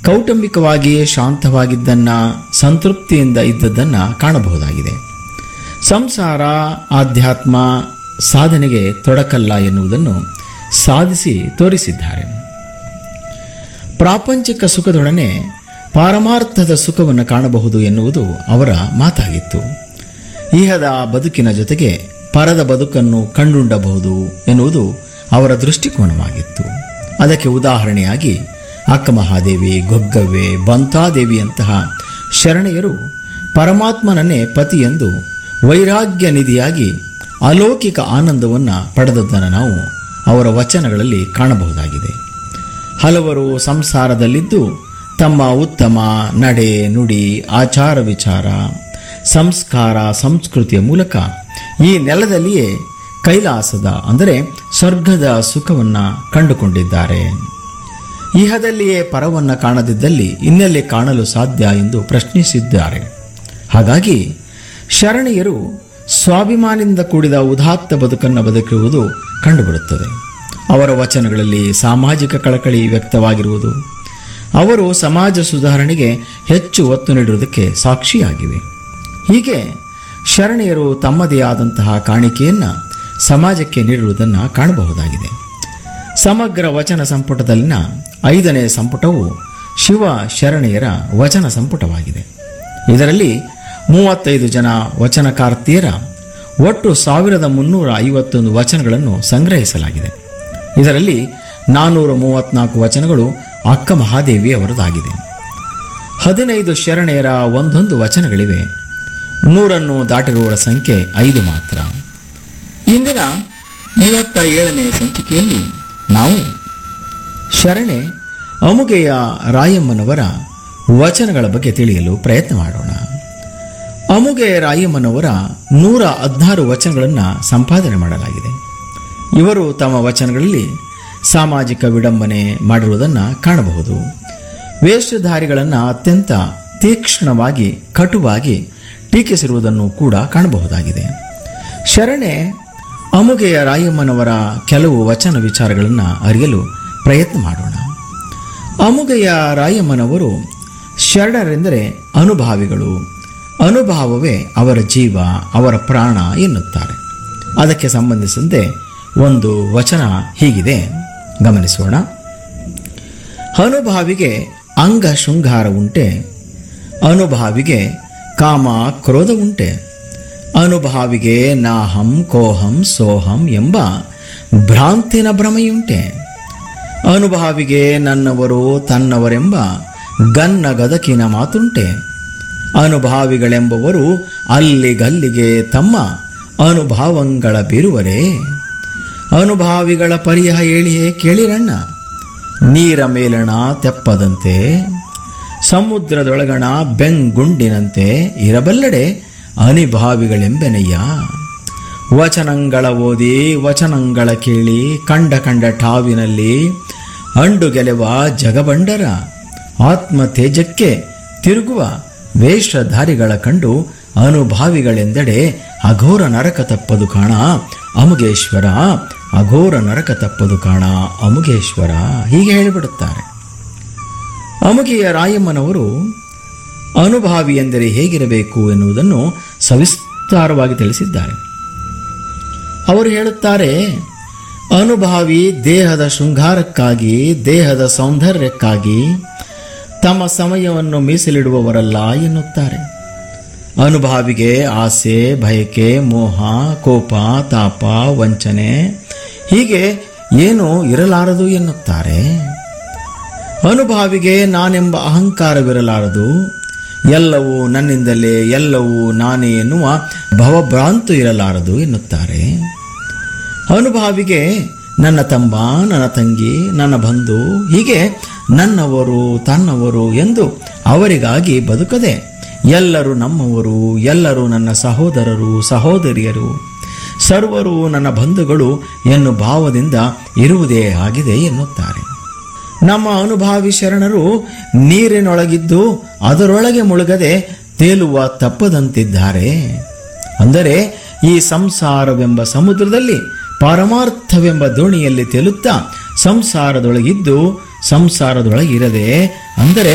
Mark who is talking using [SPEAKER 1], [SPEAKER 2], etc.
[SPEAKER 1] ಕೌಟುಂಬಿಕವಾಗಿ ಶಾಂತವಾಗಿದ್ದನ್ನ ಸಂತೃಪ್ತಿಯಿಂದ ಇದ್ದದ್ದನ್ನ ಕಾಣಬಹುದಾಗಿದೆ ಸಂಸಾರ ಆಧ್ಯಾತ್ಮ ಸಾಧನೆಗೆ ತೊಡಕಲ್ಲ ಎನ್ನುವುದನ್ನು ಸಾಧಿಸಿ ತೋರಿಸಿದ್ದಾರೆ ಪ್ರಾಪಂಚಿಕ ಸುಖದೊಡನೆ ಪಾರಮಾರ್ಥದ ಸುಖವನ್ನು ಕಾಣಬಹುದು ಎನ್ನುವುದು ಅವರ ಮಾತಾಗಿತ್ತು ಇಹದ ಬದುಕಿನ ಜೊತೆಗೆ ಪರದ ಬದುಕನ್ನು ಕಂಡುಂಡಬಹುದು ಎನ್ನುವುದು ಅವರ ದೃಷ್ಟಿಕೋನವಾಗಿತ್ತು ಅದಕ್ಕೆ ಉದಾಹರಣೆಯಾಗಿ ಅಕ್ಕಮಹಾದೇವಿ ಗೊಗ್ಗವ್ವೆ ಬಂತಾದೇವಿಯಂತಹ ಶರಣೆಯರು ಪರಮಾತ್ಮನನ್ನೇ ಪತಿಯೆಂದು ವೈರಾಗ್ಯ ನಿಧಿಯಾಗಿ ಅಲೌಕಿಕ ಆನಂದವನ್ನು ಪಡೆದದ್ದನ್ನು ನಾವು ಅವರ ವಚನಗಳಲ್ಲಿ ಕಾಣಬಹುದಾಗಿದೆ ಹಲವರು ಸಂಸಾರದಲ್ಲಿದ್ದು ತಮ್ಮ ಉತ್ತಮ ನಡೆ ನುಡಿ ಆಚಾರ ವಿಚಾರ ಸಂಸ್ಕಾರ ಸಂಸ್ಕೃತಿಯ ಮೂಲಕ ಈ ನೆಲದಲ್ಲಿಯೇ ಕೈಲಾಸದ ಅಂದರೆ ಸ್ವರ್ಗದ ಸುಖವನ್ನು ಕಂಡುಕೊಂಡಿದ್ದಾರೆ ಇಹದಲ್ಲಿಯೇ ಪರವನ್ನ ಕಾಣದಿದ್ದಲ್ಲಿ ಇನ್ನೆಲ್ಲಿ ಕಾಣಲು ಸಾಧ್ಯ ಎಂದು ಪ್ರಶ್ನಿಸಿದ್ದಾರೆ ಹಾಗಾಗಿ ಶರಣೀಯರು ಸ್ವಾಭಿಮಾನದಿಂದ ಕೂಡಿದ ಉದಾತ್ತ ಬದುಕನ್ನು ಬದುಕುವುದು ಕಂಡುಬರುತ್ತದೆ ಅವರ ವಚನಗಳಲ್ಲಿ ಸಾಮಾಜಿಕ ಕಳಕಳಿ ವ್ಯಕ್ತವಾಗಿರುವುದು ಅವರು ಸಮಾಜ ಸುಧಾರಣೆಗೆ ಹೆಚ್ಚು ಒತ್ತು ನೀಡುವುದಕ್ಕೆ ಸಾಕ್ಷಿಯಾಗಿವೆ ಹೀಗೆ ಶರಣೀಯರು ತಮ್ಮದೇ ಆದಂತಹ ಕಾಣಿಕೆಯನ್ನು ಸಮಾಜಕ್ಕೆ ನೀಡಿರುವುದನ್ನು ಕಾಣಬಹುದಾಗಿದೆ ಸಮಗ್ರ ವಚನ ಸಂಪುಟದಲ್ಲಿನ ಐದನೇ ಸಂಪುಟವು ಶಿವ ಶರಣೆಯರ ವಚನ ಸಂಪುಟವಾಗಿದೆ ಇದರಲ್ಲಿ ಮೂವತ್ತೈದು ಜನ ವಚನಕಾರ್ತಿಯರ ಒಟ್ಟು ಸಾವಿರದ ಮುನ್ನೂರ ಐವತ್ತೊಂದು ವಚನಗಳನ್ನು ಸಂಗ್ರಹಿಸಲಾಗಿದೆ ಇದರಲ್ಲಿ ನಾನ್ನೂರ ಮೂವತ್ನಾಲ್ಕು ವಚನಗಳು ಅಕ್ಕ ಮಹಾದೇವಿ ಅವರದಾಗಿದೆ ಹದಿನೈದು ಶರಣೆಯರ ಒಂದೊಂದು ವಚನಗಳಿವೆ ನೂರನ್ನು ದಾಟಿರುವವರ ಸಂಖ್ಯೆ ಐದು ಮಾತ್ರ ಇಂದಿನ ಮೂವತ್ತ ಏಳನೇ ಸಂಚಿಕೆಯಲ್ಲಿ ನಾವು ಶರಣೆ ಅಮುಗೆಯ ರಾಯಮ್ಮನವರ ವಚನಗಳ ಬಗ್ಗೆ ತಿಳಿಯಲು ಪ್ರಯತ್ನ ಮಾಡೋಣ ಅಮುಗೆ ರಾಯಮ್ಮನವರ ನೂರ ಹದಿನಾರು ವಚನಗಳನ್ನು ಸಂಪಾದನೆ ಮಾಡಲಾಗಿದೆ ಇವರು ತಮ್ಮ ವಚನಗಳಲ್ಲಿ ಸಾಮಾಜಿಕ ವಿಡಂಬನೆ ಮಾಡಿರುವುದನ್ನು ಕಾಣಬಹುದು ವೇಷಧಾರಿಗಳನ್ನು ಅತ್ಯಂತ ತೀಕ್ಷ್ಣವಾಗಿ ಕಟುವಾಗಿ ಟೀಕಿಸಿರುವುದನ್ನು ಕೂಡ ಕಾಣಬಹುದಾಗಿದೆ ಶರಣೆ ಅಮುಗೆಯ ರಾಯಮ್ಮನವರ ಕೆಲವು ವಚನ ವಿಚಾರಗಳನ್ನು ಅರಿಯಲು ಪ್ರಯತ್ನ ಮಾಡೋಣ ಅಮುಗೆಯ ರಾಯಮ್ಮನವರು ಶರಣರೆಂದರೆ ಅನುಭಾವಿಗಳು ಅನುಭಾವವೇ ಅವರ ಜೀವ ಅವರ ಪ್ರಾಣ ಎನ್ನುತ್ತಾರೆ ಅದಕ್ಕೆ ಸಂಬಂಧಿಸಿದಂತೆ ಒಂದು ವಚನ ಹೀಗಿದೆ ಗಮನಿಸೋಣ ಅನುಭಾವಿಗೆ ಅಂಗ ಶೃಂಗಾರ ಉಂಟೆ ಅನುಭಾವಿಗೆ ಕಾಮ ಕ್ರೋಧ ಉಂಟೆ ಅನುಭಾವಿಗೆ ನಾಹಂ ಕೋಹಂ ಸೋಹಂ ಎಂಬ ಭ್ರಾಂತಿನ ಭ್ರಮೆಯುಂಟೆ ಅನುಭಾವಿಗೆ ನನ್ನವರು ತನ್ನವರೆಂಬ ಗನ್ನ ಗದಕಿನ ಮಾತುಂಟೆ ಅನುಭಾವಿಗಳೆಂಬವರು ಅಲ್ಲಿಗಲ್ಲಿಗೆ ತಮ್ಮ ಅನುಭಾವಂಗಳ ಬೀರುವರೇ ಅನುಭಾವಿಗಳ ಪರಿಹ ಹೇಳಿಯೇ ಕೇಳಿರಣ್ಣ ನೀರ ಮೇಲಣ ತೆಪ್ಪದಂತೆ ಸಮುದ್ರದೊಳಗಣ ಬೆಂಗುಂಡಿನಂತೆ ಇರಬಲ್ಲಡೆ ಅನಿಭಾವಿಗಳೆಂಬೆನಯ್ಯ ವಚನಂಗಳ ಓದಿ ವಚನಂಗಳ ಕೇಳಿ ಕಂಡ ಕಂಡ ಠಾವಿನಲ್ಲಿ ಅಂಡು ಗೆಲೆವ ಜಗಬಂಡರ ಆತ್ಮ ತೇಜಕ್ಕೆ ತಿರುಗುವ ವೇಷಧಾರಿಗಳ ಕಂಡು ಅನುಭಾವಿಗಳೆಂದೆಡೆ ಅಘೋರ ನರಕ ತಪ್ಪದು ಕಾಣ ಅಮುಗೇಶ್ವರ ಅಘೋರ ನರಕ ತಪ್ಪದು ಕಾಣ ಅಮುಗೇಶ್ವರ ಹೀಗೆ ಹೇಳಿಬಿಡುತ್ತಾರೆ ಅಮುಗೆಯ ರಾಯಮ್ಮನವರು ಅನುಭಾವಿ ಎಂದರೆ ಹೇಗಿರಬೇಕು ಎನ್ನುವುದನ್ನು ಸವಿಸ್ತಾರವಾಗಿ ತಿಳಿಸಿದ್ದಾರೆ ಅವರು ಹೇಳುತ್ತಾರೆ ಅನುಭಾವಿ ದೇಹದ ಶೃಂಗಾರಕ್ಕಾಗಿ ದೇಹದ ಸೌಂದರ್ಯಕ್ಕಾಗಿ ತಮ್ಮ ಸಮಯವನ್ನು ಮೀಸಲಿಡುವವರಲ್ಲ ಎನ್ನುತ್ತಾರೆ ಅನುಭಾವಿಗೆ ಆಸೆ ಬಯಕೆ ಮೋಹ ಕೋಪ ತಾಪ ವಂಚನೆ ಹೀಗೆ ಏನು ಇರಲಾರದು ಎನ್ನುತ್ತಾರೆ ಅನುಭಾವಿಗೆ ನಾನೆಂಬ ಅಹಂಕಾರವಿರಲಾರದು ಎಲ್ಲವೂ ನನ್ನಿಂದಲೇ ಎಲ್ಲವೂ ನಾನೇ ಎನ್ನುವ ಭವಭ್ರಾಂತು ಇರಲಾರದು ಎನ್ನುತ್ತಾರೆ ಅನುಭಾವಿಗೆ ನನ್ನ ತಮ್ಮ ನನ್ನ ತಂಗಿ ನನ್ನ ಬಂಧು ಹೀಗೆ ನನ್ನವರು ತನ್ನವರು ಎಂದು ಅವರಿಗಾಗಿ ಬದುಕದೆ ಎಲ್ಲರೂ ನಮ್ಮವರು ಎಲ್ಲರೂ ನನ್ನ ಸಹೋದರರು ಸಹೋದರಿಯರು ಸರ್ವರು ನನ್ನ ಬಂಧುಗಳು ಎನ್ನು ಭಾವದಿಂದ ಇರುವುದೇ ಆಗಿದೆ ಎನ್ನುತ್ತಾರೆ ನಮ್ಮ ಅನುಭಾವಿ ಶರಣರು ನೀರಿನೊಳಗಿದ್ದು ಅದರೊಳಗೆ ಮುಳುಗದೆ ತೇಲುವ ತಪ್ಪದಂತಿದ್ದಾರೆ ಅಂದರೆ ಈ ಸಂಸಾರವೆಂಬ ಸಮುದ್ರದಲ್ಲಿ ಪಾರಮಾರ್ಥವೆಂಬ ದೋಣಿಯಲ್ಲಿ ತೇಲುತ್ತಾ ಸಂಸಾರದೊಳಗಿದ್ದು ಸಂಸಾರದೊಳಗಿರದೆ ಅಂದರೆ